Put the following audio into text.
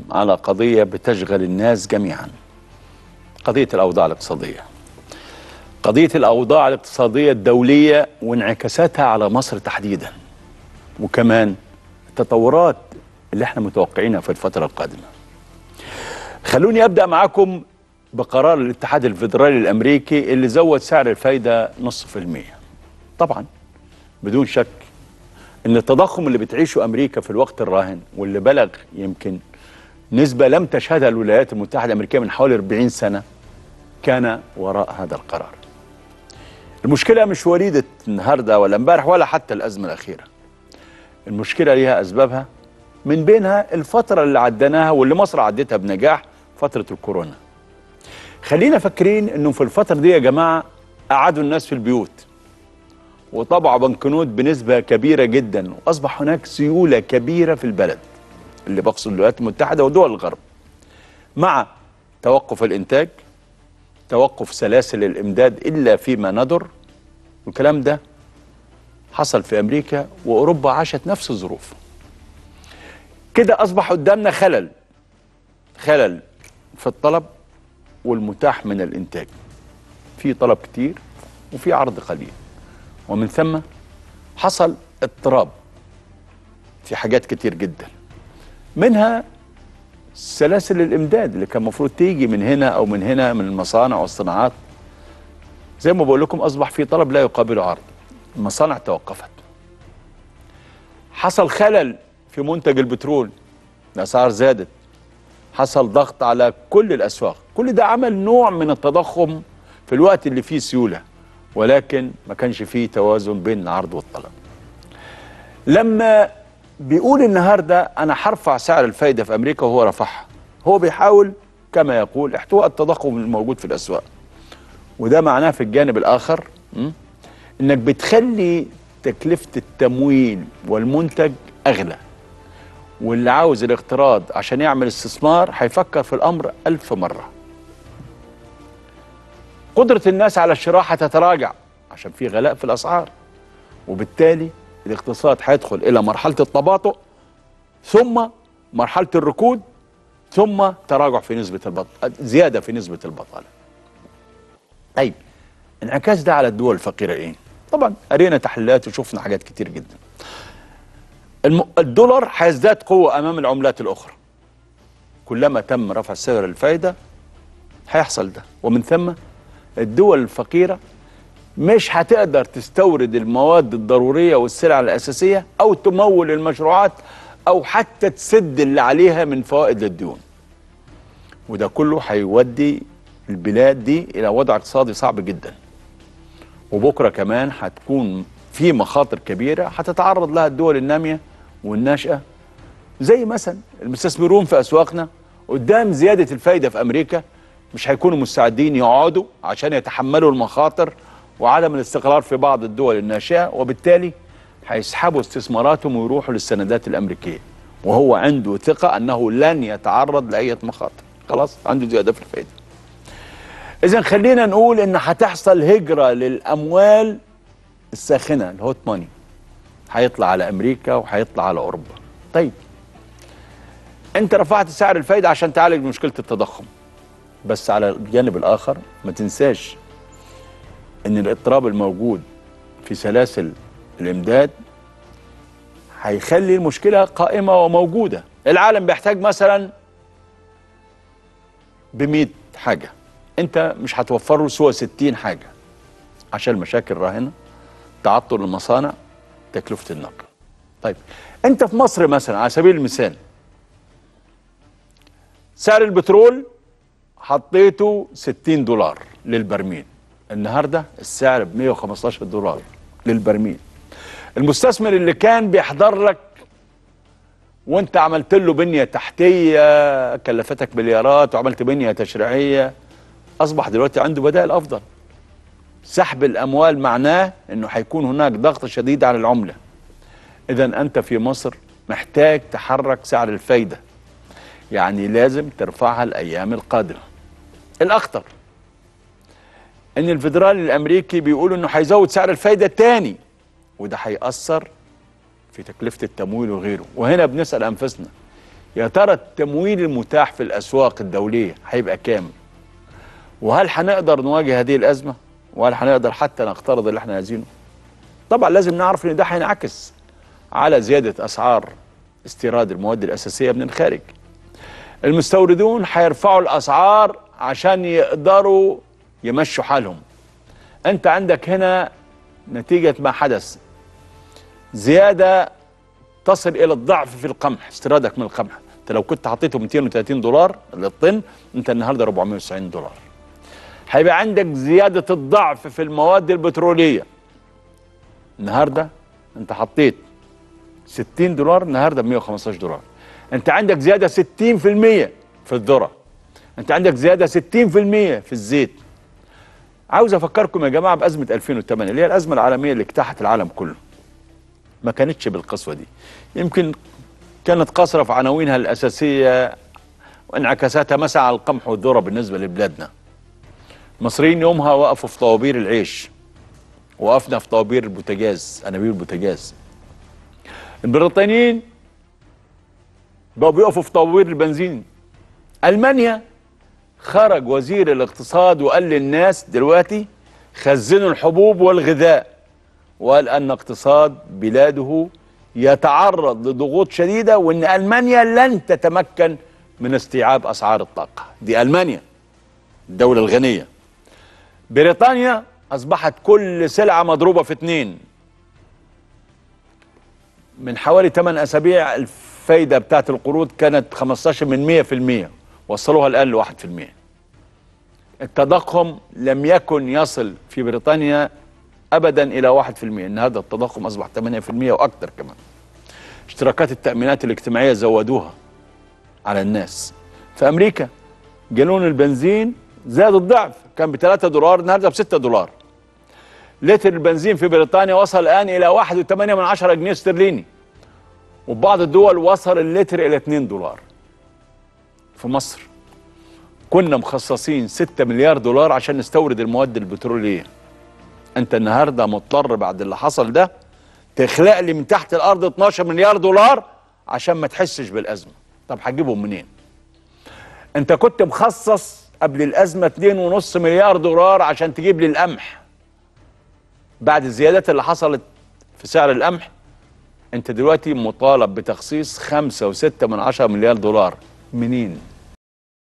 على قضية بتشغل الناس جميعا قضية الأوضاع الاقتصادية قضية الأوضاع الاقتصادية الدولية وانعكاساتها على مصر تحديدا وكمان التطورات اللي احنا متوقعينها في الفترة القادمة خلوني أبدأ معاكم بقرار الاتحاد الفيدرالي الأمريكي اللي زود سعر الفايدة نص في المية طبعا بدون شك ان التضخم اللي بتعيشه امريكا في الوقت الراهن واللي بلغ يمكن نسبه لم تشهدها الولايات المتحده الامريكيه من حوالي 40 سنه كان وراء هذا القرار. المشكله مش وليده النهارده ولا امبارح ولا حتى الازمه الاخيره. المشكله ليها اسبابها من بينها الفتره اللي عديناها واللي مصر عدتها بنجاح فتره الكورونا. خلينا فاكرين انه في الفتره دي يا جماعه قعدوا الناس في البيوت وطبعوا بنكنوت بنسبة كبيرة جدا وأصبح هناك سيولة كبيرة في البلد اللي بقصد الولايات المتحدة ودول الغرب مع توقف الإنتاج توقف سلاسل الإمداد إلا فيما ندر والكلام ده حصل في أمريكا وأوروبا عاشت نفس الظروف كده أصبح قدامنا خلل خلل في الطلب والمتاح من الإنتاج في طلب كتير وفي عرض قليل ومن ثم حصل اضطراب في حاجات كتير جدا منها سلاسل الامداد اللي كان المفروض تيجي من هنا او من هنا من المصانع والصناعات زي ما بقول لكم اصبح في طلب لا يقابله عرض المصانع توقفت حصل خلل في منتج البترول الاسعار زادت حصل ضغط على كل الاسواق كل ده عمل نوع من التضخم في الوقت اللي فيه سيوله ولكن ما كانش فيه توازن بين العرض والطلب لما بيقول النهارده انا هرفع سعر الفايده في امريكا وهو رفعها هو بيحاول كما يقول احتواء التضخم الموجود في الاسواق وده معناه في الجانب الاخر م? انك بتخلي تكلفه التمويل والمنتج اغلى واللي عاوز الاقتراض عشان يعمل استثمار هيفكر في الامر ألف مره قدرة الناس على الشراء هتتراجع عشان في غلاء في الأسعار وبالتالي الاقتصاد هيدخل إلى مرحلة التباطؤ ثم مرحلة الركود ثم تراجع في نسبة البطالة زيادة في نسبة البطالة طيب انعكاس ده على الدول الفقيرة إيه؟ طبعا قرينا تحليلات وشفنا حاجات كتير جدا الم... الدولار هيزداد قوة أمام العملات الأخرى كلما تم رفع سعر الفايدة هيحصل ده ومن ثم الدول الفقيرة مش هتقدر تستورد المواد الضرورية والسلع الأساسية أو تمول المشروعات أو حتى تسد اللي عليها من فوائد الديون وده كله هيودي البلاد دي إلى وضع اقتصادي صعب جدا وبكرة كمان هتكون في مخاطر كبيرة هتتعرض لها الدول النامية والناشئة زي مثلا المستثمرون في أسواقنا قدام زيادة الفايدة في أمريكا مش هيكونوا مستعدين يقعدوا عشان يتحملوا المخاطر وعدم الاستقرار في بعض الدول الناشئه وبالتالي هيسحبوا استثماراتهم ويروحوا للسندات الامريكيه وهو عنده ثقه انه لن يتعرض لاي مخاطر خلاص عنده زياده في الفائده اذا خلينا نقول ان هتحصل هجره للاموال الساخنه الهوت ماني هيطلع على امريكا وهيطلع على اوروبا طيب انت رفعت سعر الفايده عشان تعالج مشكله التضخم بس على الجانب الاخر ما تنساش ان الاضطراب الموجود في سلاسل الامداد هيخلي المشكله قائمه وموجوده العالم بيحتاج مثلا ب 100 حاجه انت مش هتوفر له سوى 60 حاجه عشان المشاكل راهنه تعطل المصانع تكلفه النقل طيب انت في مصر مثلا على سبيل المثال سعر البترول حطيته 60 دولار للبرميل النهارده السعر ب 115 دولار للبرميل المستثمر اللي كان بيحضر لك وانت عملت له بنيه تحتيه كلفتك مليارات وعملت بنيه تشريعيه اصبح دلوقتي عنده بدائل افضل سحب الاموال معناه انه هيكون هناك ضغط شديد على العمله اذا انت في مصر محتاج تحرك سعر الفايده يعني لازم ترفعها الايام القادمه الاخطر ان الفدرالي الامريكي بيقول انه هيزود سعر الفايده تاني وده هيأثر في تكلفه التمويل وغيره وهنا بنسال انفسنا يا ترى التمويل المتاح في الاسواق الدوليه هيبقى كام وهل هنقدر نواجه هذه الازمه وهل هنقدر حتى نقترض اللي احنا عايزينه طبعا لازم نعرف ان ده هينعكس على زياده اسعار استيراد المواد الاساسيه من الخارج المستوردون هيرفعوا الاسعار عشان يقدروا يمشوا حالهم انت عندك هنا نتيجه ما حدث زياده تصل الى الضعف في القمح استيرادك من القمح انت لو كنت حطيته 230 دولار للطن انت النهارده 490 دولار هيبقى عندك زياده الضعف في المواد البتروليه النهارده انت حطيت 60 دولار النهارده ب 115 دولار انت عندك زياده 60% في الذره انت عندك زياده 60% في الزيت عاوز افكركم يا جماعه بازمه 2008 اللي هي الازمه العالميه اللي اجتاحت العالم كله ما كانتش بالقسوه دي يمكن كانت قاصره في عناوينها الاساسيه وانعكاساتها مثلا على القمح والذره بالنسبه لبلادنا المصريين يومها وقفوا في طوابير العيش وقفنا في طوابير البوتاجاز انابيب البوتاجاز البريطانيين بقوا بيقفوا في طوابير البنزين المانيا خرج وزير الاقتصاد وقال للناس دلوقتي خزنوا الحبوب والغذاء وقال ان اقتصاد بلاده يتعرض لضغوط شديده وان المانيا لن تتمكن من استيعاب اسعار الطاقه دي المانيا الدوله الغنيه بريطانيا اصبحت كل سلعه مضروبه في اتنين من حوالي 8 اسابيع الفايده بتاعت القروض كانت 15 من 100% وصلوها الان ل 1% التضخم لم يكن يصل في بريطانيا ابدا الى 1% النهارده التضخم اصبح 8% واكثر كمان اشتراكات التامينات الاجتماعيه زودوها على الناس في امريكا جالون البنزين زاد الضعف كان ب 3 دولار النهارده ب 6 دولار لتر البنزين في بريطانيا وصل الان الى 1.8 من عشرة جنيه استرليني وبعض الدول وصل اللتر الى 2 دولار في مصر كنا مخصصين 6 مليار دولار عشان نستورد المواد البتروليه انت النهارده مضطر بعد اللي حصل ده تخلق لي من تحت الارض 12 مليار دولار عشان ما تحسش بالازمه طب هتجيبهم منين انت كنت مخصص قبل الازمه 2.5 مليار دولار عشان تجيب لي القمح بعد الزيادات اللي حصلت في سعر القمح انت دلوقتي مطالب بتخصيص 5 و6 من 10 مليار دولار منين